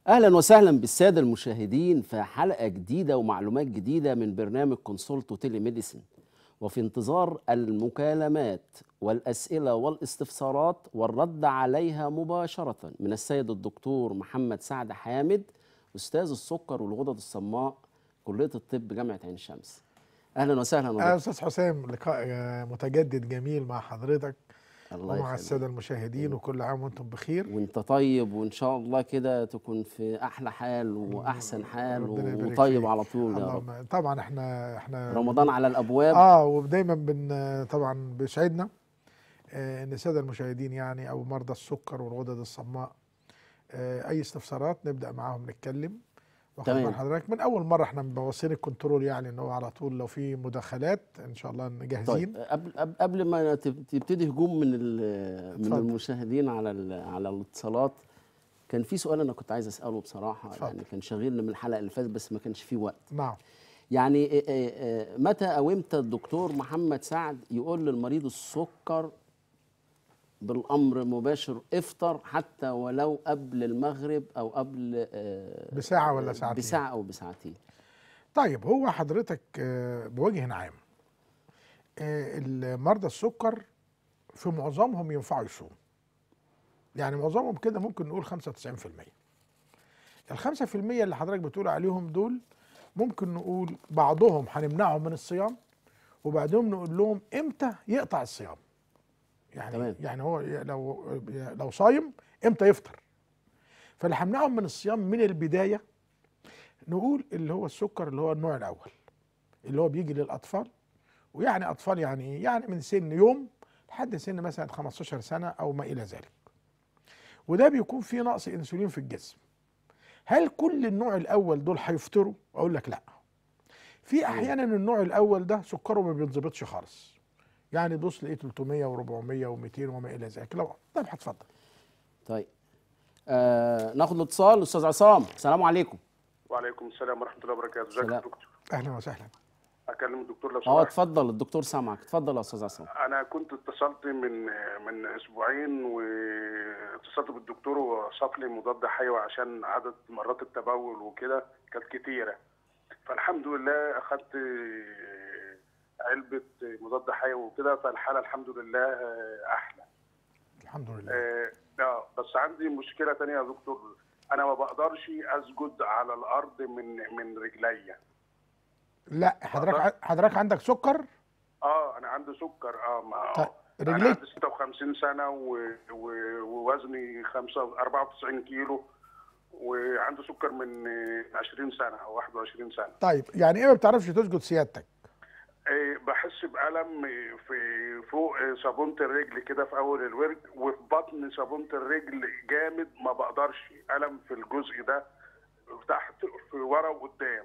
اهلا وسهلا بالساده المشاهدين في حلقه جديده ومعلومات جديده من برنامج كونسولتو تيلي ميديسن وفي انتظار المكالمات والاسئله والاستفسارات والرد عليها مباشره من السيد الدكتور محمد سعد حامد استاذ السكر والغدد الصماء كليه الطب جامعه عين شمس اهلا وسهلا آه، دكتور. استاذ حسام لقاء آه، متجدد جميل مع حضرتك الله ومع يخليك الساده المشاهدين وكل عام وانتم بخير وانت طيب وان شاء الله كده تكون في احلى حال واحسن حال ربنا يبارك وطيب فيك. على طول يا رب اللهم طبعا احنا احنا رمضان على الابواب اه ودايما بن طبعا بيسعدنا آه، ان الساده المشاهدين يعني او مرضى السكر والغدد الصماء آه، اي استفسارات نبدا معاهم نتكلم واخد تمام. بال حضرتك من اول مره احنا مبوظين الكنترول يعني ان هو على طول لو في مداخلات ان شاء الله جاهزين طيب قبل قبل- قبل ما تب- تبتدي هجوم من ال- من اتفضل. المشاهدين على ال- على الاتصالات كان في سؤال انا كنت عايز اساله بصراحه اتفضل. يعني كان شاغلني من الحلقه اللي فاتت بس ما كانش فيه وقت نعم يعني إيه- إيه- إيه، متى او امتى الدكتور محمد سعد يقول للمريض السكر بالامر مباشر افطر حتى ولو قبل المغرب او قبل آه، بساعه ولا ساعتين بساعه او بساعتين طيب هو حضرتك آه، بوجه عام آه، المرضى السكر في معظمهم ينفعوا يصوم يعني معظمهم كده ممكن نقول 95% ال 5% اللي حضرتك بتقول عليهم دول ممكن نقول بعضهم هنمنعهم من الصيام وبعدهم نقول لهم امتى يقطع الصيام يعني تمام. يعني هو ي- لو لو صايم امتى يفطر فاللي همنعهم من الصيام من البدايه نقول اللي هو السكر اللي هو النوع الاول اللي هو بيجي للاطفال ويعني اطفال يعني ايه يعني من سن يوم لحد سن مثلا 15 سنه او ما الى ذلك وده بيكون فيه نقص انسولين في الجسم هل كل النوع الاول دول هيفطروا اقول لك لا في احيانا النوع الاول ده سكره ما بينظبطش خالص يعني دوس لقيت 300 و400 و200 وما الى ذلك لو طب هتفضل طيب آه ناخد الاتصال استاذ عصام السلام عليكم وعليكم السلام ورحمه الله وبركاته ازيك يا سلام. دكتور اهلا وسهلا اكلم الدكتور لو اه سمحت اتفضل الدكتور سامعك اتفضل يا استاذ عصام انا كنت اتصلت من من اسبوعين واتصلت بالدكتور ووصف لي مضاد حيوي عشان عدد مرات التبول وكده كانت كتيره فالحمد لله اخدت علبه مضاد حيوي وكده فالحاله الحمد لله احلى الحمد لله اه آه، بس عندي مشكله تانية يا دكتور انا ما بقدرش اسجد على الارض من من رجليا لا حضرتك حضرتك عندك سكر اه انا عندي سكر اه ما طيب، انا رجليك عندي 56 سنه و... و... ووزني 5 94 كيلو وعندي سكر من آه، 20 سنه او 21 سنه طيب يعني ايه ما بتعرفش تسجد سيادتك آه، بحس بألم في فوق صابونة الرجل كده في أول الورد وفي بطن صابونة الرجل جامد ما بقدرش ألم في الجزء ده تحت في ورا وقدام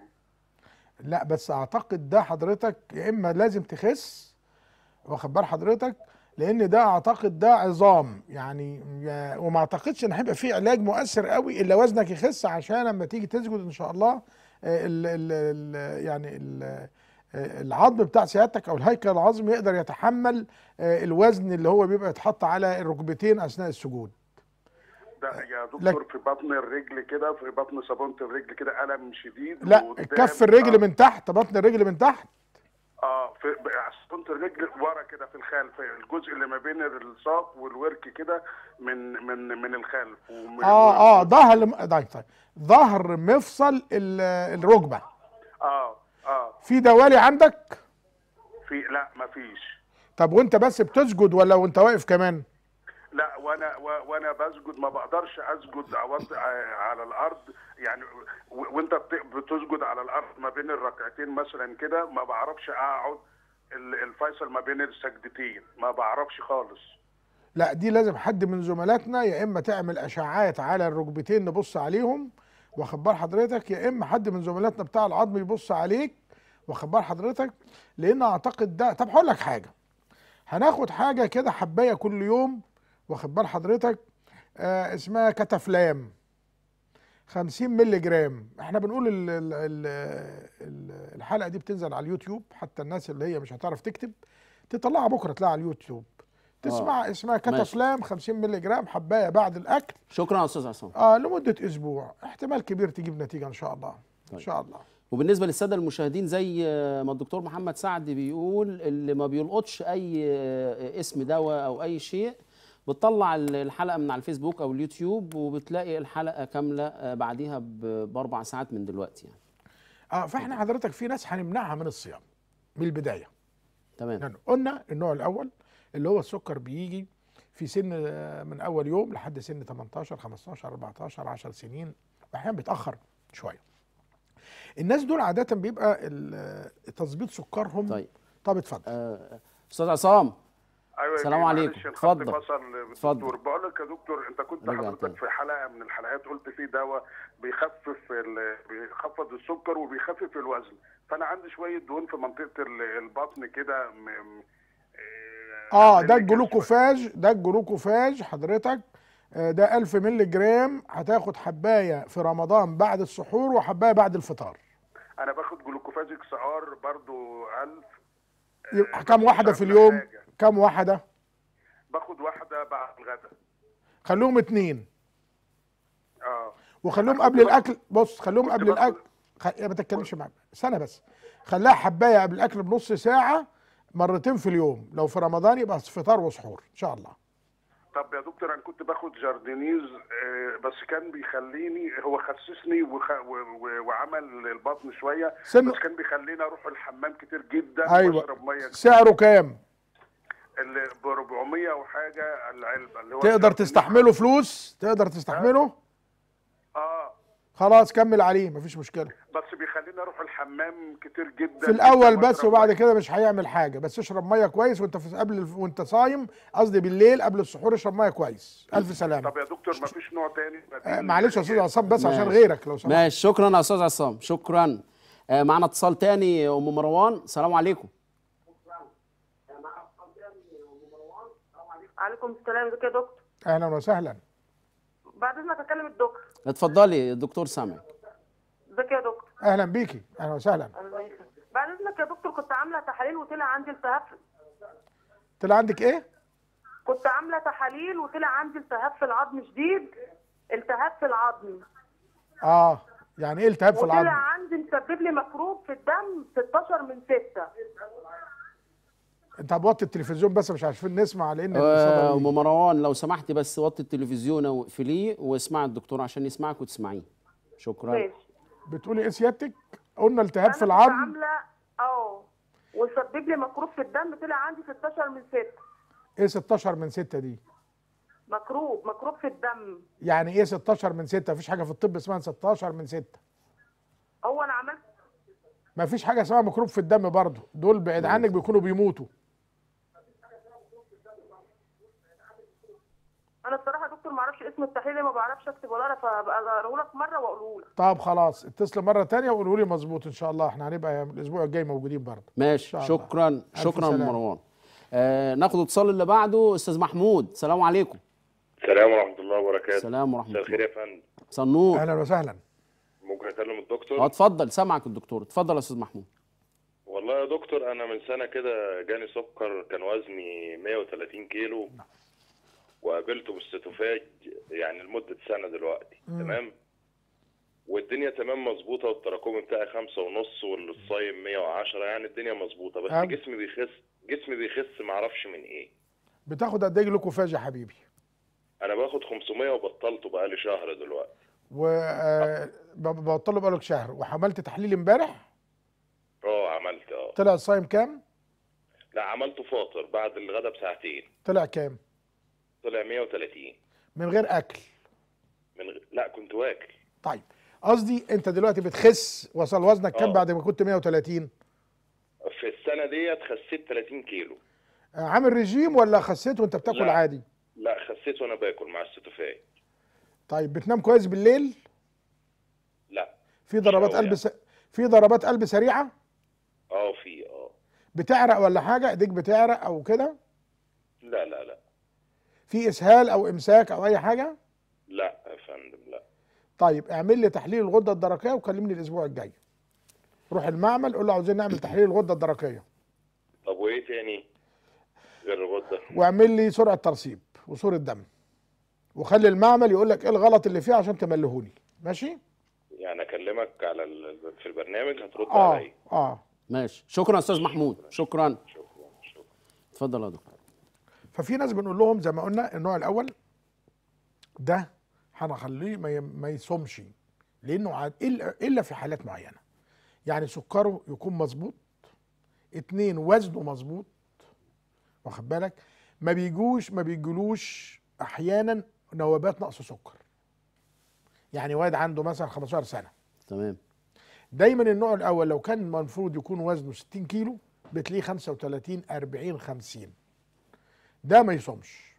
لا بس اعتقد ده حضرتك يا اما لازم تخس واخد بال حضرتك لان ده اعتقد ده عظام يعني يا- وما اعتقدش ان هيبقى فيه علاج مؤثر قوي الا وزنك يخس عشان لما تيجي تسجد ان شاء الله آه، ال ال ال يعني ال آه، العظم بتاع سيادتك او الهيكل العظمي يقدر يتحمل آه، الوزن اللي هو بيبقى يتحط على الركبتين اثناء السجود ده يا دكتور لك- في بطن الرجل كده في بطن صابونة الرجل كده ألم شديد لا وقدام- كف الرجل آه. من تحت بطن الرجل من تحت اه في صابونة الرجل ورا كده في الخلف الجزء اللي ما بين الساق والورك كده من من من الخلف ومن اه اه ظهر طيب طيب ظهر مفصل ال- الركبه اه اه في دوالي عندك في لا ما فيش طب وانت بس بتسجد ولا وانت واقف كمان لا وانا و- وانا بسجد ما بقدرش اسجد اوطي على الارض يعني و- وانت بت- بتسجد على الارض ما بين الركعتين مثلا كده ما بعرفش اقعد ال- الفيصل ما بين السجدتين ما بعرفش خالص لا دي لازم حد من زملاتنا يا اما تعمل اشعاعات على الركبتين نبص عليهم واخد بال حضرتك يا اما حد من زملاتنا بتاع العظم يبص عليك واخد بال حضرتك لان اعتقد ده طب هقول لك حاجه هناخد حاجه كده حبايه كل يوم واخد بال حضرتك آه اسمها كتافلام 50 مللي جرام احنا بنقول ال ال ال ال الحلقه دي بتنزل على اليوتيوب حتى الناس اللي هي مش هتعرف تكتب تطلعها بكره تلاقيها على اليوتيوب تسمع اسمها ماشي. كاتافلام 50 مللي جرام حبايه بعد الاكل شكرا يا استاذ عصام اه لمده اسبوع احتمال كبير تجيب نتيجه ان شاء الله ان طيب. شاء الله وبالنسبه للساده المشاهدين زي ما الدكتور محمد سعد بيقول اللي ما بيلقطش اي اسم دواء او اي شيء بتطلع الحلقه من على الفيسبوك او اليوتيوب وبتلاقي الحلقه كامله بعديها ب- باربع ساعات من دلوقتي يعني اه فاحنا حضرتك في ناس هنمنعها من الصيام من البدايه تمام يعني قلنا النوع الاول اللي هو السكر بيجي في سن آه، من اول يوم لحد سن 18 15 14 10 سنين واحيانا بيتاخر شويه الناس دول عاده بيبقى ال- آه، تظبيط سكرهم طيب طب اتفضل آه، استاذ عصام ايوه السلام معلش عليكم. الخط اتفضل. فصل اتفضل. دكتور بقول لك يا دكتور انت كنت رجع حضرتك تاني. في حلقه من الحلقات قلت في دواء بيخفف ال... بيخفض السكر وبيخفف الوزن فانا عندي شويه دهون في منطقه ال- البطن كده م... م... اه عاملين ده لي كده الجلوكوفاج ده الجلوكوفاج حضرتك آه، ده 1000 مللي جرام هتاخد حبايه في رمضان بعد السحور وحبايه بعد الفطار شوية. انا باخد جلوكوفاج اكس ار برضو 1000 يبقى بس كم مش واحده في أحلى اليوم حاجة. كم واحده باخد واحده بعد الغداء خلوهم اتنين اه وخلوهم أنا قبل كنت الاكل بص خلوهم كنت قبل باخد- الاكل خ... يا ما تتكلمش معاك سنه بس خليها حبايه قبل الاكل بنص ساعه مرتين في اليوم لو في رمضان يبقى فطار وسحور ان شاء الله طب يا دكتور انا كنت باخد جاردينيز آه، بس كان بيخليني هو خسسني وخ... و... و... وعمل البطن شويه سن- بس كان بيخليني اروح الحمام كتير جدا ايوه واشرب ميه سعره كام اللي ب 400 وحاجه العلبه اللي هو تقدر الجاردينيز. تستحمله فلوس تقدر تستحمله اه خلاص كمل عليه مفيش مشكله بس بيخليني اروح الحمام كتير جدا في الاول جداً بس وأشرب وبعد مية. كده مش هيعمل حاجه بس اشرب ميه كويس وانت في قبل الف- وانت صايم قصدي بالليل قبل السحور اشرب ميه كويس الف سلامه طب يا دكتور ما فيش نوع تاني آه، معلش يا استاذ عصام بس عشان ماشي. غيرك لو سمحت ماشي شكرا يا استاذ عصام شكرا آه، معنا اتصال تاني ام مروان السلام عليكم عليكم السلام ازيك يا دكتور اهلا وسهلا بعد اذنك اكلم الدكتور اتفضلي الدكتور سامع ازيك يا دكتور اهلا بيكي اهلا وسهلا الله يخليك. بعد اذنك يا دكتور كنت عامله تحاليل وطلع عندي التهاب طلع عندك ايه كنت عامله تحاليل وطلع عندي التهاب في العظم شديد التهاب في العظم اه يعني ايه التهاب في وطلع العظم عندي مسبب لي مكروب في الدم 16 من 6 انت هتوطي التلفزيون بس مش عارفين نسمع لان آه، الصدى ام بي- مروان لو سمحتي بس وطي التلفزيون واقفليه واسمعي الدكتور عشان يسمعك وتسمعيه شكرا ماشي بتقولي ايه سيادتك قلنا التهاب انا في كنت العظم عامله اه وسبب لي مكروب في الدم طلع عندي 16 من 6 ايه 16 من 6 دي مكروب مكروب في الدم يعني ايه 16 من 6 مفيش حاجه في الطب اسمها 16 من 6 هو انا عملت مفيش حاجه اسمها ميكروب في الدم برضه دول بعيد عنك بيكونوا بيموتوا انا الصراحه يا دكتور ما اعرفش اسم التحليل ما بعرفش اكتب ولا اعرف فابقى اقراه لك مره واقوله لك طب خلاص اتصل مره تانية وقولوا لي مظبوط ان شاء الله احنا هنبقى الاسبوع الجاي موجودين برضه ماشي شاء الله. شكرا ألف شكرا ام سلامة. مروان آه ناخد اتصال اللي بعده استاذ محمود السلام عليكم السلام ورحمة الله وبركاته السلام ورحمه مساء الخير الله يا فندم صنور اهلا وسهلا ممكن اكلم اه الدكتور اتفضل سامعك الدكتور اتفضل يا استاذ محمود والله يا دكتور انا من سنة كده جاني سكر كان وزني 130 كيلو وقابلته بالستوفاج يعني لمدة سنة دلوقتي تمام والدنيا تمام مظبوطة والتراكمي بتاعي خمسة ونص والصايم 110 يعني الدنيا مظبوطة بس أم. جسمي بيخس جسمي بيخس معرفش من ايه بتاخد قد ايه جلوكوفاج يا حبيبي انا باخد 500 وبطلته بقالي شهر دلوقتي و آه، ب- بطله بقالك شهر وعملت تحليل امبارح اه عملت اه طلع الصايم كام لا عملته فاطر بعد الغدا بساعتين طلع كام طلع 130 من غير اكل من غ... لا كنت واكل طيب قصدي انت دلوقتي بتخس وصل وزنك كام آه. بعد ما كنت 130 في السنة ديت خسيت 30 كيلو آه، عامل رجيم ولا خسيت وانت بتاكل لا. عادي لا خسيت وانا باكل مع الستوفاي طيب بتنام كويس بالليل لا في ضربات أوي قلب يعني. س... في ضربات قلب سريعه اه في اه بتعرق ولا حاجه ايديك بتعرق او كده لا لا لا في اسهال او امساك او اي حاجه لا يا فندم لا طيب اعمل لي تحليل الغده الدرقيه وكلمني الاسبوع الجاي روح المعمل قول له عاوزين نعمل تحليل الغده الدرقيه طب وايه تاني غير الغده واعمل لي سرعه ترسيب وصوره دم وخلي المعمل يقول لك ايه الغلط اللي فيه عشان تملهوني ماشي يعني اكلمك على ال... في البرنامج هترد اه عليا اه ماشي شكرا استاذ محمود شكرا شكرا شكرا اتفضل يا دكتور ففي ناس بنقول لهم زي ما قلنا النوع الاول ده هنخليه ما ي- ما يصومش لانه عاد الا الا في حالات معينه يعني سكره يكون مظبوط اتنين وزنه مظبوط واخد بالك ما بيجوش ما بيجلوش احيانا نوبات نقص سكر يعني واد عنده مثلا 15 سنه تمام دايما النوع الاول لو كان المفروض يكون وزنه 60 كيلو بتلاقيه 35 40 50 ده ما يصومش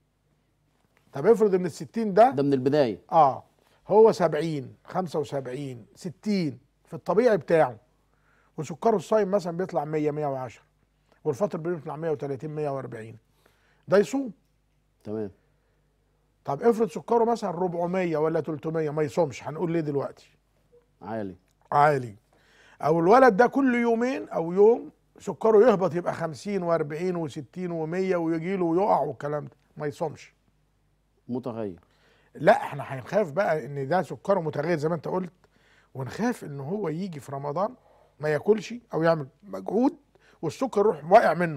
طب افرض ان ال 60 ده ده من البدايه اه هو 70 75 60 في الطبيعي بتاعه وسكره الصايم مثلا بيطلع 100 110 والفطر بيطلع 130 140 ده يصوم تمام طب افرض سكره مثلا 400 ولا 300 ما يصومش هنقول ليه دلوقتي عالي عالي او الولد ده كل يومين او يوم سكره يهبط يبقى 50 و40 و60 و100 ويجي له ويقع والكلام ده ما يصومش متغير لا احنا هنخاف بقى ان ده سكره متغير زي ما انت قلت ونخاف ان هو يجي في رمضان ما ياكلش او يعمل مجهود والسكر يروح واقع منه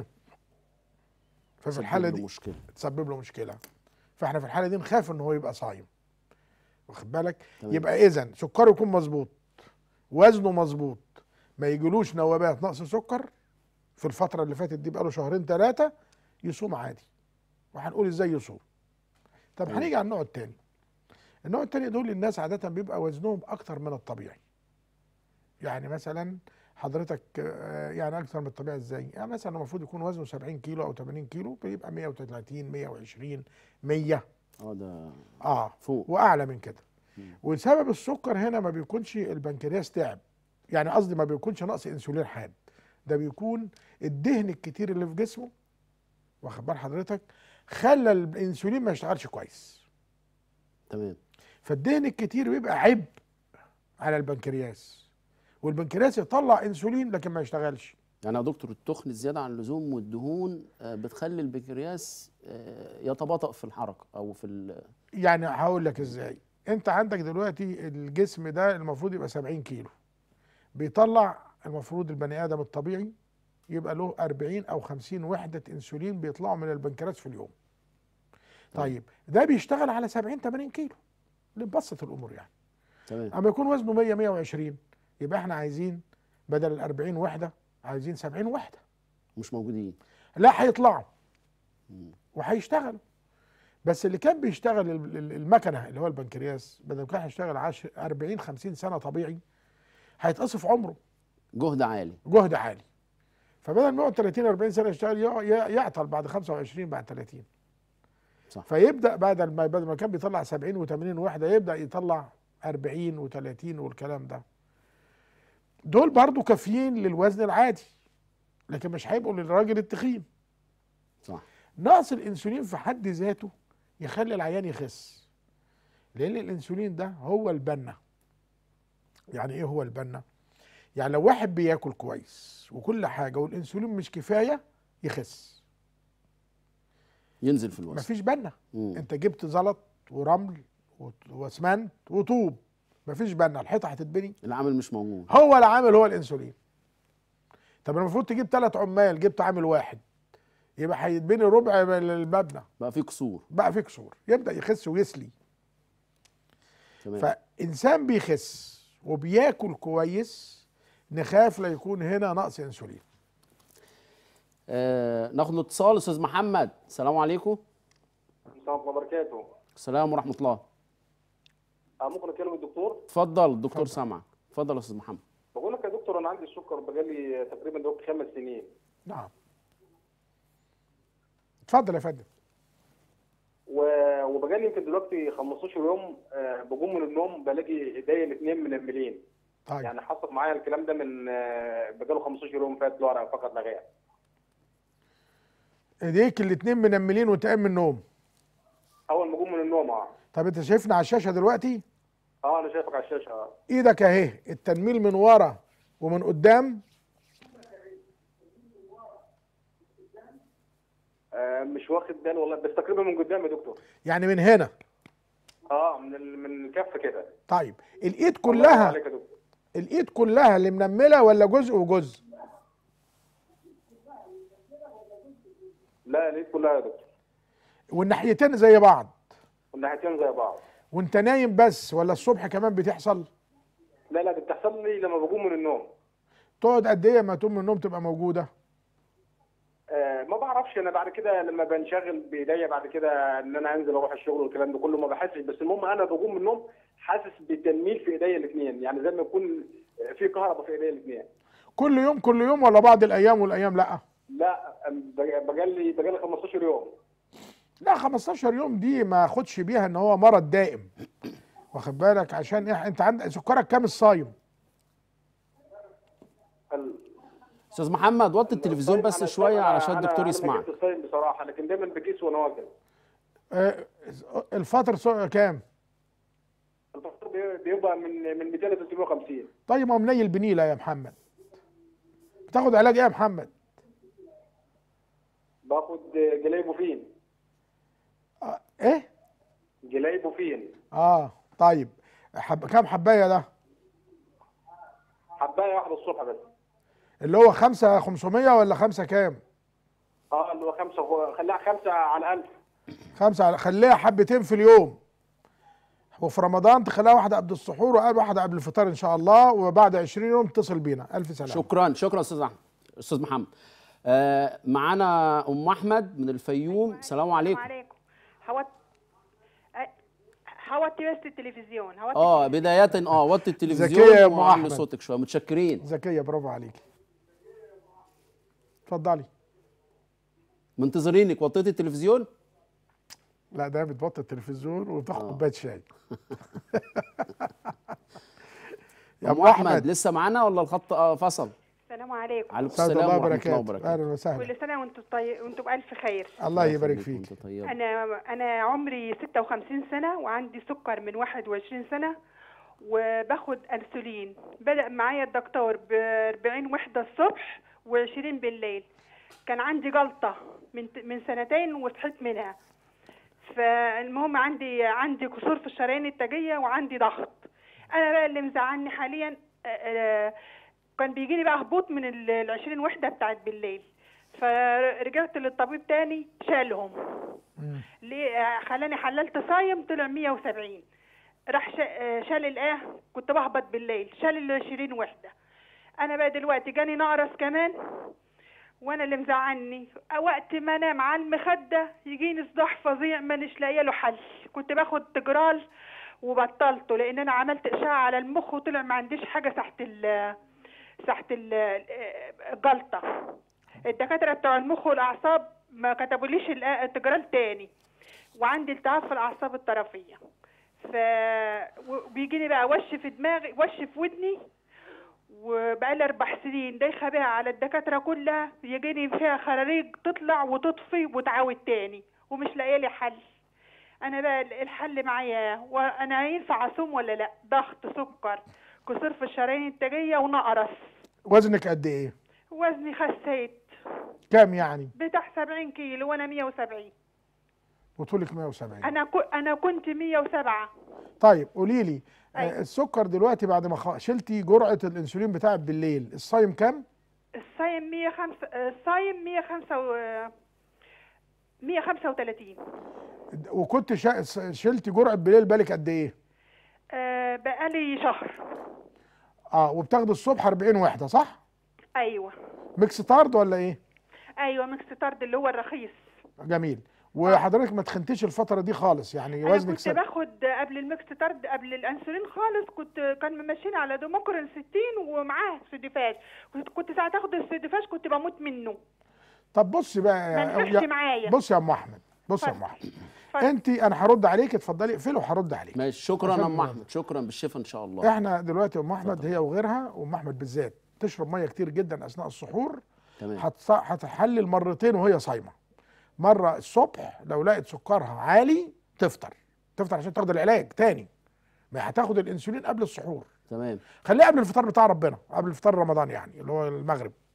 ففي الحاله سبب له دي مشكله تسبب له مشكله فاحنا في الحاله دي نخاف ان هو يبقى صايم واخد بالك تمام. يبقى اذا سكره يكون مظبوط وزنه مظبوط ما يجيلوش نوبات نقص سكر في الفتره اللي فاتت دي بقاله شهرين ثلاثه يصوم عادي وهنقول ازاي يصوم طب تمام. هنيجي على النوع الثاني النوع الثاني دول الناس عاده بيبقى وزنهم اكتر من الطبيعي يعني مثلا حضرتك آه، يعني اكتر من الطبيعي ازاي يعني مثلا المفروض يكون وزنه 70 كيلو او 80 كيلو بيبقى 130 120 100 اه ده اه فوق واعلى من كده مم. وسبب السكر هنا ما بيكونش البنكرياس تعب يعني قصدي ما بيكونش نقص انسولين حاد ده بيكون الدهن الكتير اللي في جسمه واخد بال حضرتك خلى الانسولين ما يشتغلش كويس تمام فالدهن الكتير بيبقى عبء على البنكرياس والبنكرياس يطلع انسولين لكن ما يشتغلش يعني يا دكتور التخن الزياده عن اللزوم والدهون آه، بتخلي البنكرياس آه، يتباطأ في الحركه او في ال- يعني هقول لك ازاي انت عندك دلوقتي الجسم ده المفروض يبقى 70 كيلو بيطلع المفروض البني ادم الطبيعي يبقى له 40 او 50 وحده انسولين بيطلعوا من البنكرياس في اليوم طيب ده بيشتغل على 70 80 كيلو نبسط الامور يعني تمام اما يكون وزنه 100 120 يبقى احنا عايزين بدل ال 40 وحده عايزين 70 وحده مش موجودين لا هيطلعوا مم. وهيشتغلوا بس اللي كان بيشتغل ال- ال- المكنه اللي هو البنكرياس بدل ما كان هيشتغل 10 40 50 سنه طبيعي هيتقصف عمره جهد عالي جهد عالي فبدل ما يقعد 30 40 سنه يشتغل يقع- ي- يعطل بعد 25 بعد 30 صح. فيبدا بعد ما بدل ما كان بيطلع 70 و80 وحده يبدا يطلع 40 و30 والكلام ده دول برضو كافيين للوزن العادي لكن مش هيبقوا للراجل التخين صح نقص الانسولين في حد ذاته يخلي العيان يخس لان الانسولين ده هو البنه يعني ايه هو البنه يعني لو واحد بياكل كويس وكل حاجه والانسولين مش كفايه يخس ينزل في الوزن مفيش بنه مم. انت جبت زلط ورمل وت- واسمنت وطوب مفيش بنه الحيطه هتتبني العامل مش موجود هو العامل هو الانسولين طب المفروض تجيب ثلاث عمال جبت عامل واحد يبقى هيتبني ربع المبنى بقى في قصور بقى في كسور يبدا يخس ويسلي تمام فانسان بيخس وبياكل كويس نخاف لا يكون هنا نقص انسولين آه ناخد اتصال استاذ محمد السلام عليكم السلام ورحمة الله وبركاته السلام ورحمه الله آه، ممكن اكلم الدكتور اتفضل الدكتور اتفضل. سامعك اتفضل يا استاذ محمد بقول لك يا دكتور انا عندي السكر بقالي تقريبا دلوقتي خمس سنين نعم اتفضل يا فندم و- وبقالي يمكن دلوقتي 15 يوم آه، بقوم من النوم بلاقي ايديا الاثنين منملين طيب يعني حصل معايا الكلام ده من آه، بقاله 15 يوم فات له فقط لا غير ايديك الاتنين منملين وانت قايم من النوم اول ما اقوم من النوم اه طب انت شايفنا على الشاشه دلوقتي اه انا شايفك على الشاشه آه. ايدك اهي التنميل من ورا ومن قدام آه، مش واخد بالي والله بس تقريبا من قدام يا دكتور يعني من هنا اه من ال... من الكف كده طيب الايد الله كلها عليك يا دكتور الايد كلها اللي منمله ولا جزء وجزء لا الايد كلها يا دكتور والناحيتين زي بعض والناحيتين زي بعض وانت نايم بس ولا الصبح كمان بتحصل لا لا دي بتحصل لي لما بقوم من النوم تقعد قد ايه ما تقوم من النوم تبقى موجوده آه ما بعرفش انا بعد كده لما بنشغل بايديا بعد كده ان انا انزل اروح الشغل والكلام ده كله ما بحسش بس المهم انا بقوم من النوم حاسس بتنميل في ايديا الاثنين يعني زي ما يكون في كهرباء في ايديا الاثنين كل يوم كل يوم ولا بعض الايام والايام لا لا بقالي بقالي 15 يوم لا 15 يوم دي ما اخدش بيها ان هو مرض دائم واخد بالك عشان إيه انت عندك سكرك كام الصايم ال- استاذ محمد وطي التلفزيون بس أنا شويه الصايم- علشان أنا- الدكتور أنا يسمعك ما جبت الصايم بصراحه لكن دايما بقيس وانا واكل آه، الفطر سو- كام الفطر بي- بيبقى من من 200 ل 350 طيب ما هو منيل بنيله يا محمد بتاخد علاج ايه يا محمد باخد جلايبوفين آه، ايه جلايبوفين اه طيب حب كام حبايه ده حبايه واحده الصبح بس اللي هو خمسة 500 ولا خمسة كام اه اللي هو خمسه خليها خمسه على 1000 خمسة على- خليها حبتين في اليوم وفي رمضان تخليها واحدة قبل السحور وواحدة قبل الفطار إن شاء الله وبعد 20 يوم اتصل بينا ألف سلامة شكرا شكرا استاذ احمد استاذ محمد آه معانا ام احمد من الفيوم السلام عليكم عليكم هوت هوطي بس التلفزيون هوطي اه بدايه اه وطي ذكية يا التلفزيون أم وعلي أحمد. صوتك شويه متشكرين ذكية برافو عليكي اتفضلي منتظرينك وطيتي التلفزيون لا ده بتبطل التلفزيون وبتاخد آه. كوباية شاي يا ام أم احمد أحمد لسه معانا ولا الخط آه فصل السلام عليكم عليكم سعد السلام الله ورحمه الله وبركاته وبركاته أهلا وسهلا كل سنه وانتم طيب وانتم بالف خير الله يبارك يخليك فيك وانت طيب. انا انا عمري 56 سنه وعندي سكر من 21 سنه وباخد انسولين بدا معايا الدكتور ب 40 وحده الصبح و20 بالليل كان عندي جلطه من من سنتين وصحيت منها فالمهم عندي عندي كسور في الشرايين التاجيه وعندي ضغط انا بقى اللي مزعلني حاليا آه، آه، كان بيجيني بقى هبوط من ال ال 20 وحده بتاعت بالليل فرجعت للطبيب تاني شالهم مم. ليه آه، خلاني حللت صايم طلع 170 راح شا- آه، شال الايه كنت بهبط بالليل شال ال 20 وحده انا بقى دلوقتي جاني نقرس كمان وانا اللي مزعلني وقت ما انام على المخده يجيني صداع فظيع مانيش لاقيه له حل كنت باخد تجرال وبطلته لان انا عملت اشعه على المخ وطلع ما عنديش حاجه تحت ال تحت ال- الجلطه الدكاتره بتوع المخ والاعصاب ما كتبوليش الآ- التجرال تاني وعندي التهاب في الاعصاب الطرفيه ف وبيجيني بقى وش في دماغي وش في ودني وبقالي اربع سنين دايخه بيها على الدكاتره كلها يجيني فيها خراريج تطلع وتطفي وتعاود تاني ومش لاقيه لي حل انا بقى الحل معايا وانا ينفع اصوم ولا لا ضغط سكر كسور في الشرايين التاجيه ونقرس وزنك قد إيه وزني خسيت كام يعني بتاع 70 كيلو وانا 170 وطولك 170 انا كو انا كنت 107 طيب قولي لي آه، أيوة. السكر دلوقتي بعد ما خ- شلتي جرعة الأنسولين بتاعك بالليل الصايم كام الصايم 105 الصايم 105 و- 135 وكنت شا- شلتي جرعة بالليل بالك قد إيه آه، بقالي شهر اه وبتاخد الصبح 40 وحده صح؟ ايوه ميكس طارد ولا ايه؟ ايوه ميكس طرد اللي هو الرخيص جميل وحضرتك ما تخنتيش الفتره دي خالص يعني انا وزنك كنت ثابت باخد قبل الميكس طرد قبل الانسولين خالص كنت كان ممشيني على دوموكرين 60 ومعاه سوديفاج كنت كنت ساعه اخد السوديفاج كنت بموت منه طب بصي بقى ما يا- نفعش يا- معايا. بص يا ام احمد بص يا ام اتفضل. احمد اتفضل. انت انا هرد عليك اتفضلي اقفلي وهرد عليك ماشي شكرا عشان يا ام ما- احمد شكرا بالشفا ان شاء الله احنا دلوقتي يا ام احمد هي وغيرها وام احمد بالذات تشرب ميه كتير جدا اثناء السحور تمام هتص- هتحلل مرتين وهي صايمه مره الصبح لو لقت سكرها عالي تفطر تفطر عشان تاخد العلاج تاني ما هتاخد الانسولين قبل السحور تمام خليها قبل الفطار بتاع ربنا قبل الفطار رمضان يعني اللي هو المغرب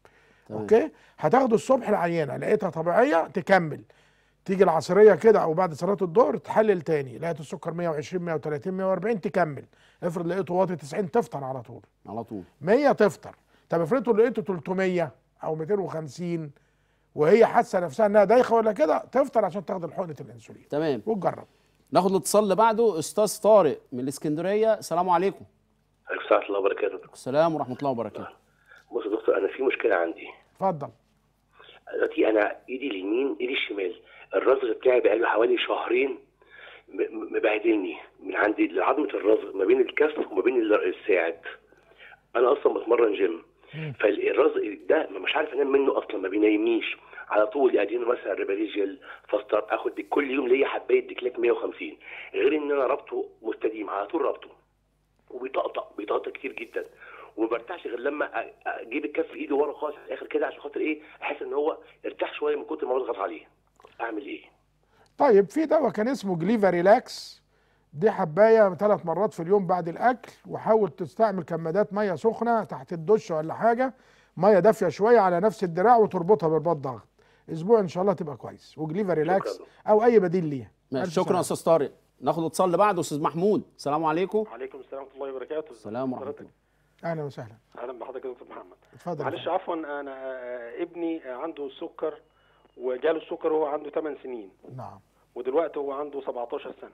تمام. اوكي هتاخده الصبح العينه لقيتها طبيعيه تكمل تيجي العصريه كده او بعد صلاه الظهر تحلل تاني لقيت السكر 120 130 140 تكمل افرض لقيته واطي 90 تفطر على طول على طول 100 تفطر طب افرضوا لقيته 300 او 250 وهي حاسه نفسها انها دايخه ولا كده تفطر عشان تاخد حقنه الانسولين تمام وتجرب ناخد الاتصال اللي بعده استاذ طارق من الاسكندريه السلام عليكم عليكم السلام ورحمة الله وبركاته السلام ورحمه الله وبركاته بص يا دكتور أنا في مشكلة عندي اتفضل دلوقتي أنا إيدي اليمين إيدي الشمال الرزق بتاعي بقاله حوالي شهرين م- م- مبهدلني من عندي عظمة الرزق ما بين الكف وما بين ال- الساعد أنا أصلا بتمرن جيم فالرزق ده مش عارف أنام منه أصلا ما بينيمنيش على طول يديني مثلا ريباريجيل فاستر اخد دي كل يوم ليا حبايه ديكلاك 150 غير ان انا ربطه مستديم على طول ربطه وبيطقطق بيطقطق كتير جدا وما برتاحش غير لما أ- اجيب الكف في ايدي ورا خالص على الاخر كده عشان خاطر ايه احس ان هو ارتاح شويه من كتر ما بضغط عليه اعمل ايه؟ طيب في دواء كان اسمه جليفا ريلاكس دي حبايه ثلاث مرات في اليوم بعد الاكل وحاول تستعمل كمادات ميه سخنه تحت الدش ولا حاجه ميه دافيه شويه على نفس الدراع وتربطها برباط ضغط اسبوع ان شاء الله تبقى كويس وجليفا ريلاكس شكراً. او اي بديل ليها ماشي ألف شكرا سلامة. استاذ طارق ناخد الاتصال اللي بعده استاذ محمود السلام عليكم وعليكم السلام ورحمه الله وبركاته السلام ورحمه حضرتك. الله اهلا وسهلا اهلا بحضرتك يا دكتور محمد اتفضل معلش عفوا انا آه، ابني آه، عنده السكر وجاله السكر وهو عنده 8 سنين نعم ودلوقتي هو عنده 17 سنه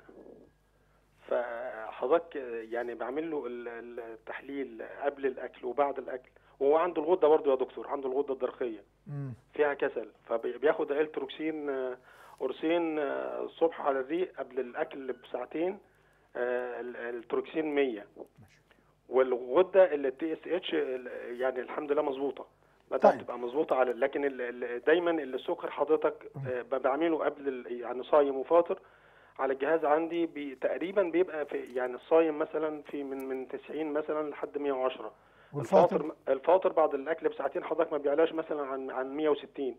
فحضرتك آه، يعني بعمل له ال- ال- التحليل قبل الاكل وبعد الاكل وهو عنده الغده برضه يا دكتور عنده الغده الدرقيه مم. فيها كسل فبياخد التروكسين آه، قرصين آه، الصبح على الريق قبل الاكل بساعتين آه، ال- التروكسين 100 والغده اللي التي اس اتش يعني الحمد لله مظبوطه بدات طيب. تبقى مظبوطه على لكن ال- ال- دايما السكر حضرتك آه، ب- بعمله قبل ال- يعني صايم وفاطر على الجهاز عندي بي تقريبا بيبقى في يعني الصايم مثلا في من من 90 مثلا لحد 110 والفاطر الفاطر الفاطر بعد الاكل بساعتين حضرتك ما بيعلاش مثلا عن عن 160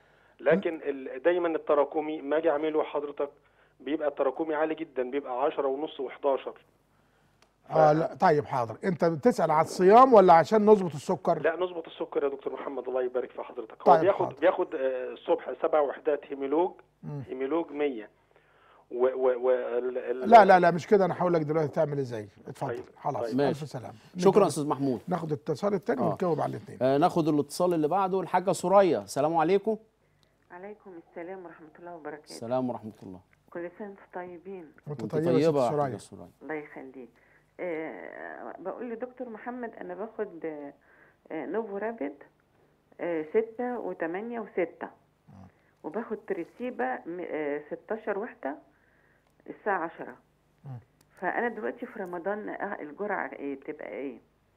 لكن ال- دايما التراكمي ما اجي اعمله حضرتك بيبقى التراكمي عالي جدا بيبقى 10 ونص و11 اه لا طيب حاضر انت بتسال على الصيام ولا عشان نظبط السكر لا نظبط السكر يا دكتور محمد الله يبارك في حضرتك هو طيب، بياخد حاضر. بياخد آه، الصبح سبع وحدات هيميلوج مم. هيميلوج 100 و و و ال- ال- لا لا لا مش كده انا هقول لك دلوقتي تعمل ازاي اتفضل طيب، خلاص طيب. ماشي. الف سلامه شكرا ناخد- استاذ محمود ناخد الاتصال التاني آه. ونجاوب على الاثنين آه ناخد الاتصال اللي بعده الحاجه سوريا السلام عليكم عليكم السلام ورحمة الله وبركاته السلام ورحمه الله كل سنة وانتم طيبين وانت وانت طيبه, طيبه طيبة يا سرايا حاجه سوريا الله يخليك آه بقول لدكتور محمد أنا باخد آه آه، نوفو رابد آه ستة وثمانية وستة وباخد تريسيبا م- آه 16 وحدة الساعة عشرة فأنا دلوقتي في رمضان آه، الجرعة إيه تبقى إيه؟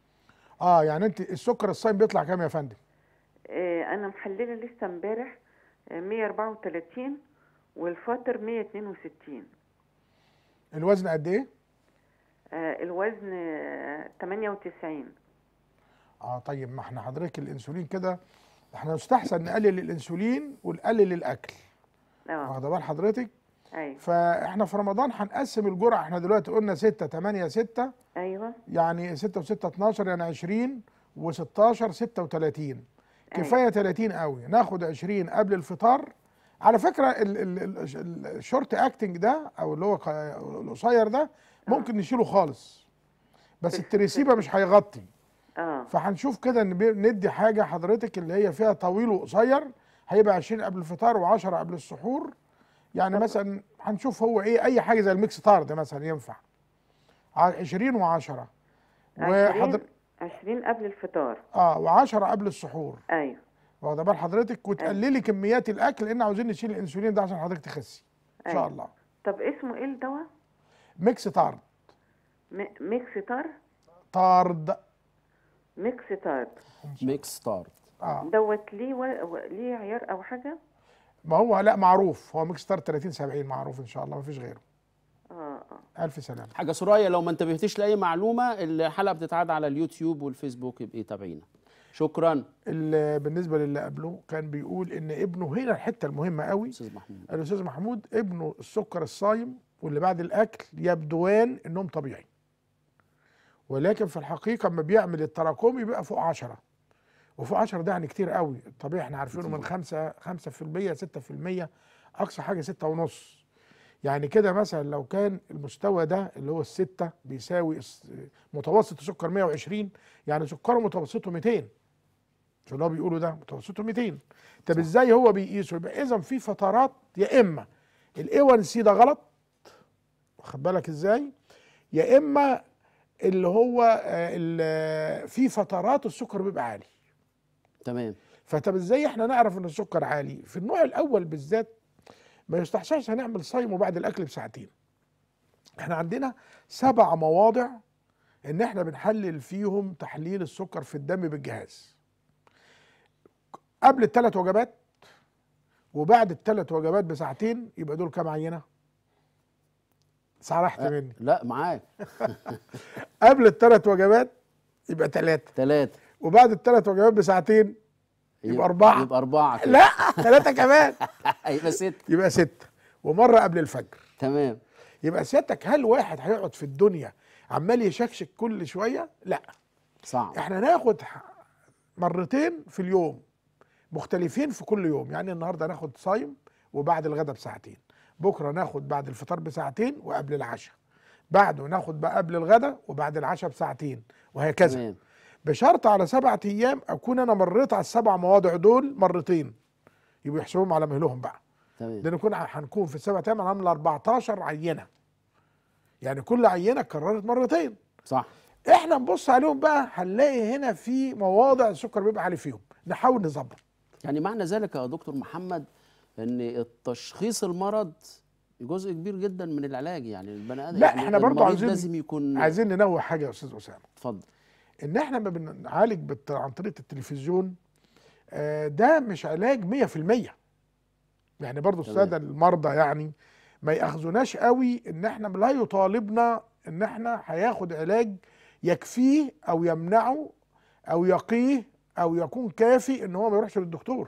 اه يعني انت السكر الصايم بيطلع كام يا فندم آه أنا محللة لسه امبارح آه 134 والفاطر 162 الوزن قد ايه آه الوزن آه 98 اه طيب ما احنا حضرتك الانسولين كده احنا يستحسن نقلل الانسولين ونقلل الاكل اه واخده بال حضرتك ايوه فاحنا في رمضان هنقسم الجرعه احنا دلوقتي قلنا 6 8 6 ايوه يعني 6 و6 12 يعني 20 و16 36 كفايه 30 قوي ناخد 20 قبل الفطار على فكره ال- ال- ال- ال- الشورت اكتنج ده او اللي هو ق- القصير ده ممكن نشيله خالص بس التريسيبا مش هيغطي اه فهنشوف كده ان بي- ندي حاجه حضرتك اللي هي فيها طويل وقصير هيبقى 20 قبل الفطار و10 قبل السحور يعني مثلا هنشوف هو ايه اي حاجه زي الميكس طارد مثلا ينفع ع- 20 و10 وحضر 20 20 قبل الفطار اه و10 قبل السحور ايوه واخده بال حضرتك وتقللي كميات الاكل لان عاوزين نشيل الانسولين ده عشان حضرتك تخسي ان شاء أيوة. الله طب اسمه ايه الدواء ميكس طارد م- ميكس تار طارد ميكس تار ميكس ستارت اه دوت ليه و... و... ليه عيار او حاجه ما هو لا معروف هو ميكس طارد 30 70 معروف ان شاء الله ما فيش غيره اه اه الف سلامه حاجه سوريا لو ما انتبهتيش لاي معلومه الحلقه بتتعاد على اليوتيوب والفيسبوك يبقى تابعينا شكرا اللي بالنسبه للي قبله كان بيقول ان ابنه هنا الحته المهمه قوي استاذ محمود الاستاذ محمود ابنه السكر الصايم واللي بعد الاكل يبدوان انهم طبيعي ولكن في الحقيقه اما بيعمل التراكمي بيبقى فوق 10 وفوق 10 ده يعني كتير قوي الطبيعي احنا عارفينه من 5 5% 6% اقصى حاجه 6 ونص يعني كده مثلا لو كان المستوى ده اللي هو الستة بيساوي الس- متوسط السكر 120 يعني سكره متوسطه 200 شو اللي هو بيقولوا ده متوسطه 200 طب ازاي هو بيقيسه يبقى اذا في فترات يا اما الاي 1 سي ده غلط واخد بالك ازاي يا اما اللي هو آه، ال- في فترات السكر بيبقى عالي تمام فطب ازاي احنا نعرف ان السكر عالي في النوع الاول بالذات ما يستحسنش هنعمل صايم وبعد الاكل بساعتين احنا عندنا سبع مواضع ان احنا بنحلل فيهم تحليل السكر في الدم بالجهاز قبل الثلاث وجبات وبعد الثلاث وجبات بساعتين يبقى دول كام عينه سرحت مني لا معاك قبل الثلاث وجبات يبقى ثلاثه ثلاثة وبعد الثلاث وجبات بساعتين يبقى أربعة. يبقى أربعة كده. لا ثلاثه كمان يبقى ستة يبقى ستة ومرة قبل الفجر تمام يبقى سيادتك هل واحد هيقعد في الدنيا عمال يشكشك كل شوية لا صعب احنا ناخد ح- مرتين في اليوم مختلفين في كل يوم يعني النهاردة ناخد صايم وبعد الغداء بساعتين بكرة ناخد بعد الفطار بساعتين وقبل العشاء بعده ناخد بقى قبل الغداء وبعد العشاء بساعتين وهكذا تمام بشرط على سبعة ايام اكون انا مريت على السبع مواضع دول مرتين يبقوا يحسبوهم على مهلهم بقى تمام ده نكون هنكون في السبع ايام عامله 14 عينه يعني كل عينه اتكررت مرتين صح احنا نبص عليهم بقى هنلاقي هنا في مواضع السكر بيبقى عالي فيهم نحاول نظبط يعني معنى ذلك يا دكتور محمد ان التشخيص المرض جزء كبير جدا من العلاج يعني البني ادم لا يعني احنا برضو المريض عايزين لازم يكون عايزين ننوه حاجه يا استاذ اسامه اتفضل ان احنا ما بنعالج بالت- عن طريق التلفزيون آه، ده مش علاج 100% يعني برضو تمام. الساده المرضى يعني ما ياخذوناش قوي ان احنا لا يطالبنا ان احنا هياخد علاج يكفيه او يمنعه او يقيه او يكون كافي ان هو ما يروحش للدكتور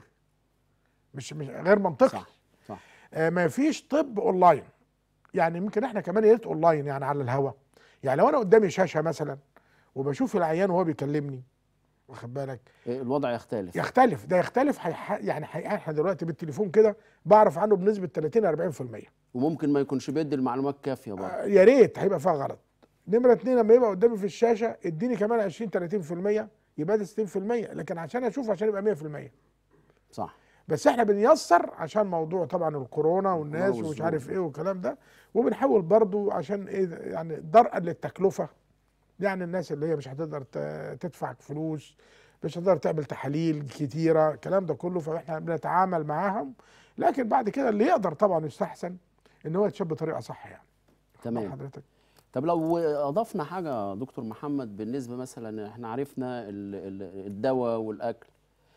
مش مش غير منطقي صح صح آه ما فيش طب اونلاين يعني ممكن احنا كمان يا ريت اونلاين يعني على الهوا يعني لو انا قدامي شاشه مثلا وبشوف العيان وهو بيكلمني واخد بالك إيه، الوضع يختلف يختلف ده يختلف حيح... يعني حي... احنا دلوقتي بالتليفون كده بعرف عنه بنسبه 30 40% وممكن ما يكونش بيدي المعلومات كافيه برضه آه، يا ريت هيبقى فيها غلط نمره اتنين لما يبقى قدامي في الشاشه اديني كمان 20 30% يبقى ده 60% لكن عشان اشوف عشان يبقى 100% صح بس احنا بنيسر عشان موضوع طبعا الكورونا والناس ومش والظروف. عارف ايه والكلام ده وبنحاول برضو عشان ايه يعني درءا للتكلفه يعني الناس اللي هي مش هتقدر ت- تدفع فلوس مش هتقدر تعمل تحاليل كتيره الكلام ده كله فاحنا بنتعامل معاهم لكن بعد كده اللي يقدر طبعا يستحسن ان هو يتشاب بطريقه صح يعني تمام حضرتك طب لو اضفنا حاجه يا دكتور محمد بالنسبه مثلا احنا عرفنا ال- ال- الدواء والاكل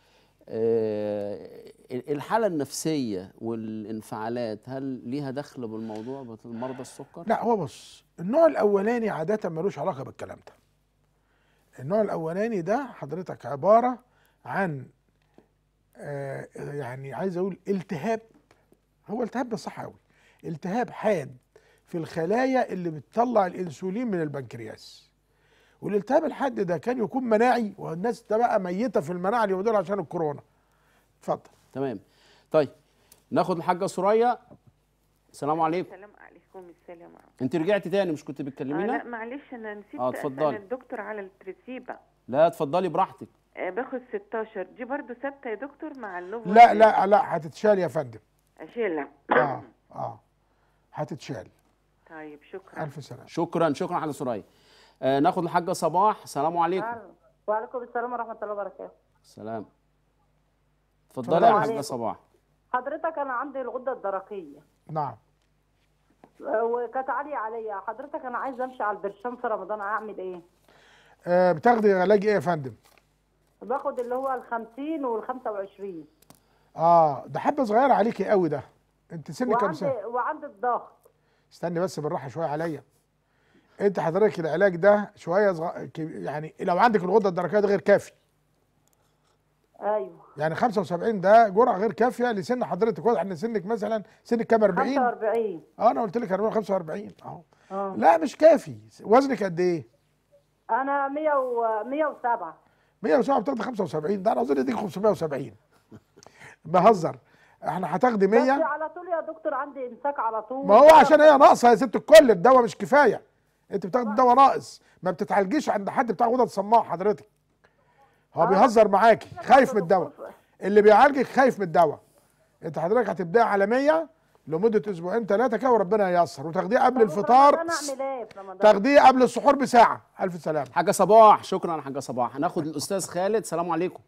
آه، الحاله النفسيه والانفعالات هل ليها دخل بالموضوع مرضى السكر لا هو بص النوع الاولاني عاده ملوش علاقه بالكلام ده النوع الاولاني ده حضرتك عباره عن آه يعني عايز اقول التهاب هو التهاب بس صح قوي التهاب حاد في الخلايا اللي بتطلع الانسولين من البنكرياس والالتهاب الحاد ده كان يكون مناعي والناس ده بقى ميته في المناعه اليومين دول عشان الكورونا اتفضل تمام طيب ناخد الحاجه سوريا السلام عليكم السلام عليكم السلام عليكم انت رجعتي تاني مش كنت آه لا بتكلمينا معلش انا نسيت آه، اسال اتفضلي. الدكتور على التريسيبا لا اتفضلي براحتك آه باخد 16 دي برضو ثابته يا دكتور مع النوفو لا لا لا هتتشال يا فندم اشيلها اه اه هتتشال طيب شكرا الف سلامه شكرا شكرا على سوريا آه ناخد الحاجه صباح السلام عليكم وعليكم السلام ورحمه الله وبركاته سلام اتفضلي يا حاجه عليكم. صباح حضرتك انا عندي الغده الدرقيه نعم وكانت عاليه عليا حضرتك انا عايزه امشي على البرشام في رمضان اعمل ايه آه بتاخدي علاج ايه يا فندم باخد اللي هو ال 50 وال 25 اه ده حبه صغيره عليكي قوي ده انت سنك كام وعندي سنه وعندي الضغط استني بس بالراحه شويه عليا انت حضرتك العلاج ده شويه صغ... كي- يعني لو عندك الغده الدرقيه ده غير كافي ايوه يعني 75 ده جرعه غير كافيه لسن حضرتك واضح ان سنك مثلا سنك كام 40 45 اه انا قلت لك 40 45 اهو اه لا مش كافي وزنك قد ايه انا 100 و 107 107 بتاخدي 75 ده انا اظن يديك 570 بهزر احنا هتاخدي بس 100 على طول يا دكتور عندي امساك على طول ما هو عشان هي ناقصه يا ست الكل الدواء مش كفايه انت بتاخدي الدواء ناقص ما بتتعالجيش عند حد بتاع غدد صماء حضرتك هو بيهزر معاكي خايف من الدواء اللي بيعالجك خايف من الدواء انت حضرتك هتبداي على 100 لمده اسبوعين ثلاثه كده وربنا ييسر وتاخديه قبل الفطار انا اعمل ايه في رمضان تاخديه قبل السحور بساعه الف سلامه حاجه صباح شكرا حاجه صباح هناخد الاستاذ خالد سلام عليكم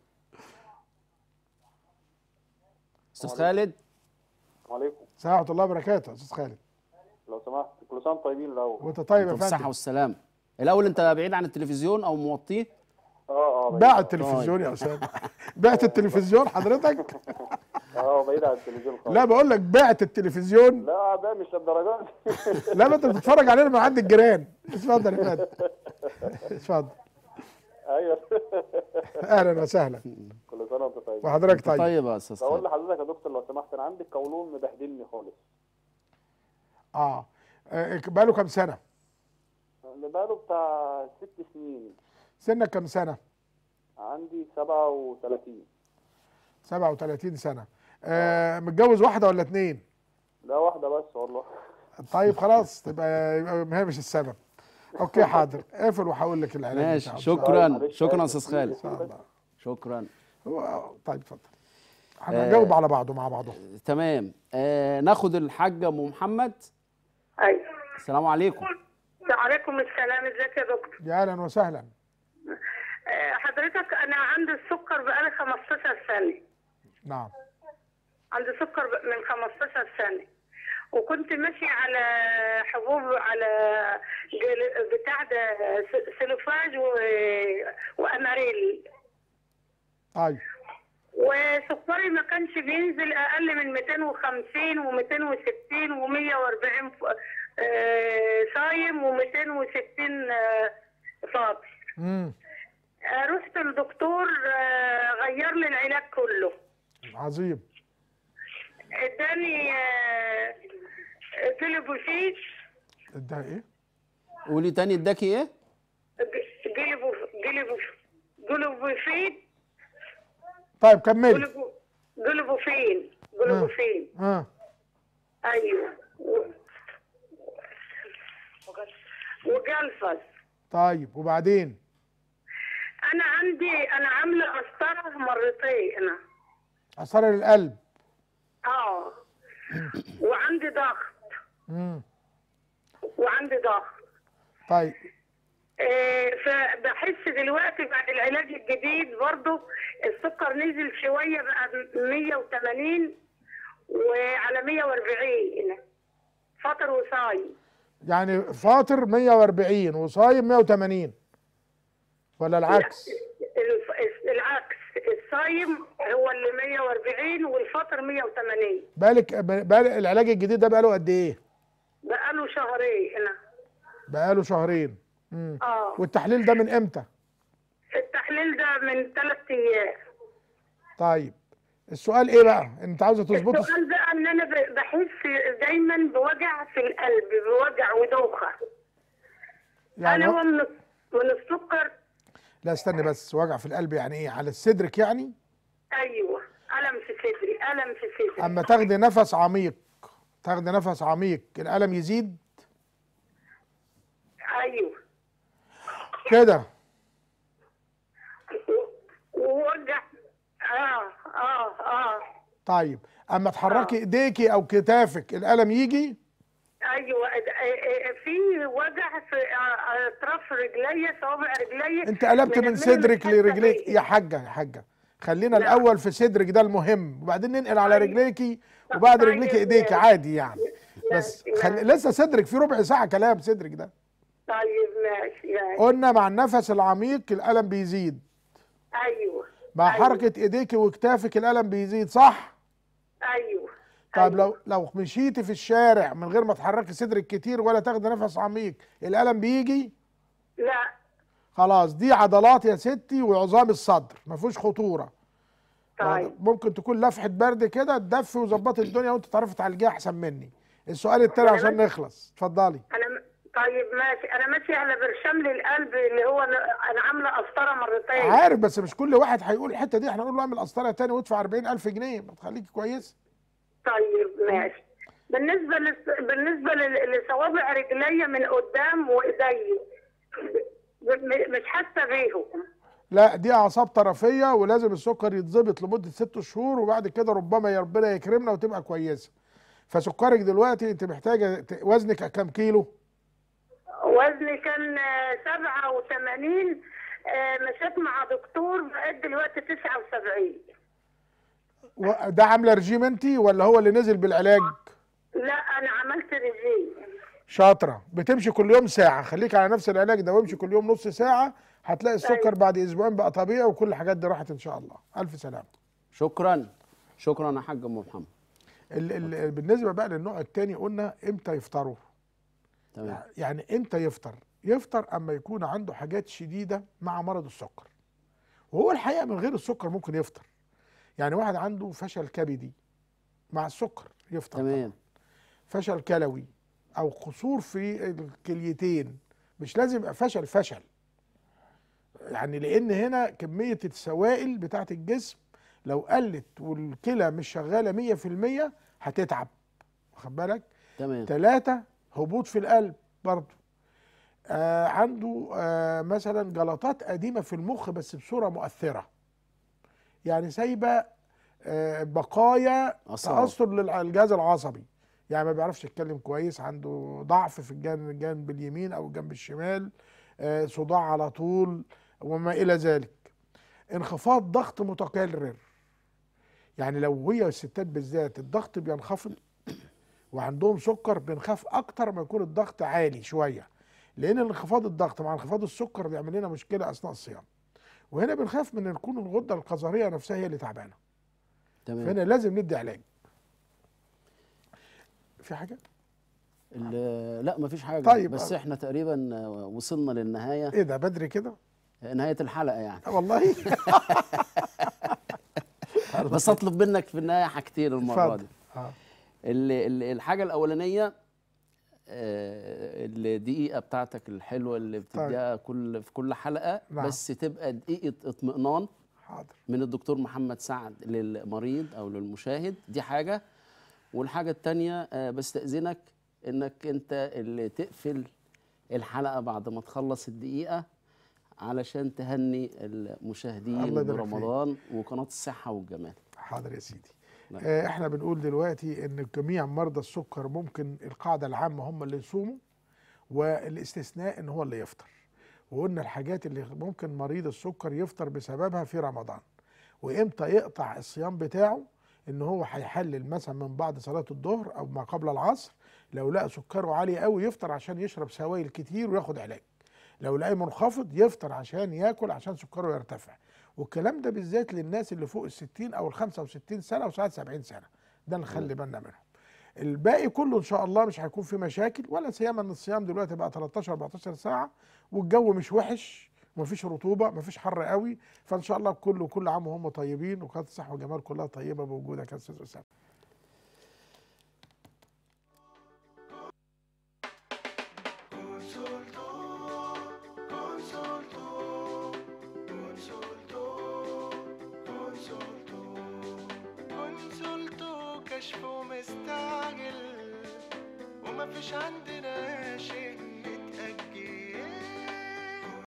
استاذ خالد وعليكم السلام ورحمه الله وبركاته يا استاذ خالد لو سمحت كل سنه وانتم طيبين الاول وانت طيب يا انتم بالصحه فندم والسلامه الاول انت بعيد عن التلفزيون او موطيه اه اه بعيد باع التلفزيون يا استاذ بعت التلفزيون حضرتك اه بعيد عن التلفزيون خالص لا بقول لك بعت التلفزيون لا ده مش للدرجات لا ما انت بتتفرج علينا من عند الجيران اتفضل يا فندم اتفضل ايوه اهلا وسهلا كل سنه وانت طيب وحضرتك طيب طيب يا استاذ بقول خالد لحضرتك يا دكتور لو سمحت انا عندي القولون مبهدلني خالص اه آه، بقاله كام سنه اللي بقاله بتاع ست سنين سنك كام سنه عندي 37 37 سنه آه متجوز واحده ولا اتنين لا واحده بس والله طيب خلاص تبقى يبقى هي مش السبب اوكي حاضر اقفل وهقول لك العلاج ماشي بتاعه. شكرا معلش، شكرا يا آسف. استاذ خالد ان شاء الله شكرا هو طيب اتفضل هنجاوب على بعضه مع بعضه تمام آه ناخد الحاجه ام محمد ايوه السلام عليكم وعليكم السلام ازيك يا دكتور يا اهلا وسهلا آه، حضرتك انا عندي السكر بقالي 15 سنه نعم عندي سكر ب- من 15 سنه وكنت ماشي على حبوب على جل- بتاع ده س- سلوفاج و... واماريل ايوه وسكري ما كانش بينزل اقل من 250 و260 و140 صايم و260 فاضي امم آه، رحت للدكتور آه، غير لي العلاج كله عظيم اداني آه، جلوبوفيت ده ايه قولي تاني اداكي ايه ج- جلوبو جلوبو جلوبوفيت طيب كملي جلوبو جلوبوفين جلوبوفين اه ايوه و- وجلفز طيب وبعدين انا عندي انا عامله قسطره مرتين انا اثار القلب اه وعندي ضغط امم وعندي ضغط طيب آه، فبحس دلوقتي بعد العلاج الجديد برضو السكر نزل شويه بقى 180 وعلى 140 فطر وصايم يعني فاطر 140 وصايم 180 ولا العكس الف- العكس الصايم هو اللي 140 والفطر 180 بالك بالك العلاج الجديد ده بقاله قد ايه بقاله شهرين هنا بقاله شهرين امم اه والتحليل ده من امتى التحليل ده من ثلاث ايام طيب السؤال ايه بقى انت عاوزه تظبطي السؤال بقى ان انا ب- بحس دايما بوجع في القلب بوجع ودوخه يعني انا هو هو- من من السكر لا استني بس وجع في القلب يعني ايه على صدرك يعني ايوه الم في صدري الم في صدري اما تاخدي نفس عميق تاخدي نفس عميق الالم يزيد ايوه كده ووجع اه اه اه طيب اما تحركي ايديكي او كتافك الالم يجي ايوه آه، آه، في وجع في آه، اطراف رجلي صوابع رجلي انت قلبت من الميل صدرك للحتة لرجليك دي. يا حاجه يا حاجه خلينا الاول في صدرك ده المهم وبعدين ننقل على رجليكي وبعد طيب، رجليكي ايديكي ماشي. عادي يعني بس ماشي، خل... لسه صدرك في ربع ساعه كلام صدرك ده طيب ماشي ماشي قلنا مع النفس العميق الالم بيزيد ايوه مع أيوة. حركه ايديكي وكتافك الالم بيزيد صح ايوه طيب لو لو مشيتي في الشارع من غير ما تحركي صدرك كتير ولا تاخدي نفس عميق الالم بيجي لا خلاص دي عضلات يا ستي وعظام الصدر ما فيهوش خطوره طيب ممكن تكون لفحه برد كده تدفي وظبطي الدنيا وانت تعرفي تعالجيها احسن مني السؤال التاني عشان نخلص اتفضلي انا م- طيب ماشي انا ماشي على برشام للقلب اللي هو انا أنا عامله قسطره مرتين عارف بس مش كل واحد هيقول الحته دي احنا نقول له اعمل قسطره تاني وادفع 40000 جنيه ما تخليكي كويس طيب ماشي بالنسبه لس... بالنسبه ل- لصوابع رجليا من قدام وايدي ب- م- مش حاسه بيهم لا دي اعصاب طرفيه ولازم السكر يتظبط لمده ست شهور وبعد كده ربما يا ربنا يكرمنا وتبقى كويسه فسكرك دلوقتي انت محتاجه ت- وزنك كام كيلو وزني كان آه، 87 آه، مشيت مع دكتور بقيت دلوقتي 79 و- ده عامله رجيم انت ولا هو اللي نزل بالعلاج لا انا عملت رجيم شاطره بتمشي كل يوم ساعه خليك على نفس العلاج ده وامشي كل يوم نص ساعه هتلاقي السكر بعد اسبوعين بقى طبيعي وكل الحاجات دي راحت ان شاء الله الف سلامه شكرا شكرا يا حاج ام محمد ال ال بالنسبه بقى للنوع الثاني قلنا امتى يفطروا تمام يعني امتى يفطر يفطر اما يكون عنده حاجات شديده مع مرض السكر وهو الحقيقه من غير السكر ممكن يفطر يعني واحد عنده فشل كبدي مع السكر يفطر تمام فشل كلوي او قصور في الكليتين مش لازم يبقى فشل فشل يعني لان هنا كميه السوائل بتاعه الجسم لو قلت والكلى مش شغاله 100% هتتعب واخد بالك تمام ثلاثة هبوط في القلب برضه آه عنده آه مثلا جلطات قديمة في المخ بس بصورة مؤثرة يعني سايبة آه بقايا أعصاب. تأثر للجهاز العصبي يعني ما بيعرفش يتكلم كويس عنده ضعف في الجانب الجانب اليمين أو الجنب الشمال آه صداع على طول وما إلى ذلك انخفاض ضغط متكرر يعني لو هي الستات بالذات الضغط بينخفض وعندهم سكر بنخاف اكتر ما يكون الضغط عالي شويه لان انخفاض الضغط مع انخفاض السكر بيعمل لنا مشكله اثناء الصيام وهنا بنخاف من ان تكون الغده القذريه نفسها هي اللي تعبانه تمام فهنا لازم ندي علاج في حاجه ال- لا مفيش حاجه طيب. بس احنا تقريبا وصلنا للنهايه ايه ده بدري كده نهايه الحلقه يعني آه والله بس اطلب منك في النهايه حاجتين المره اتفضل. دي آه. ال- ال- الحاجه الاولانيه آه، الدقيقه بتاعتك الحلوه اللي بتديها كل في كل حلقه نعم. بس تبقى دقيقه اطمئنان حاضر من الدكتور محمد سعد للمريض او للمشاهد دي حاجه والحاجه التانية آه، بستاذنك انك انت اللي تقفل الحلقه بعد ما تخلص الدقيقه علشان تهني المشاهدين الله يبارك فيك. برمضان وقناه الصحه والجمال حاضر يا سيدي نعم. آه احنا بنقول دلوقتي ان جميع مرضى السكر ممكن القاعده العامه هم اللي يصوموا والاستثناء ان هو اللي يفطر وقلنا الحاجات اللي ممكن مريض السكر يفطر بسببها في رمضان وامتى يقطع الصيام بتاعه ان هو هيحلل مثلا من بعد صلاه الظهر او ما قبل العصر لو لقى سكره عالي قوي يفطر عشان يشرب سوائل كتير وياخد علاج لو لقى منخفض يفطر عشان ياكل عشان سكره يرتفع والكلام ده بالذات للناس اللي فوق ال 60 او ال 65 سنه وساعات 70 سنه ده نخلي بالنا منهم الباقي كله ان شاء الله مش هيكون في مشاكل ولا سيما ان الصيام دلوقتي بقى 13 14 ساعه والجو مش وحش ومفيش رطوبه مفيش حر قوي فان شاء الله كله كل عام وهم طيبين وقناه الصحه والجمال كلها طيبه بوجودك يا استاذ اسامه كونسولتو كشف ومستعجل ومفيش عندنا شيء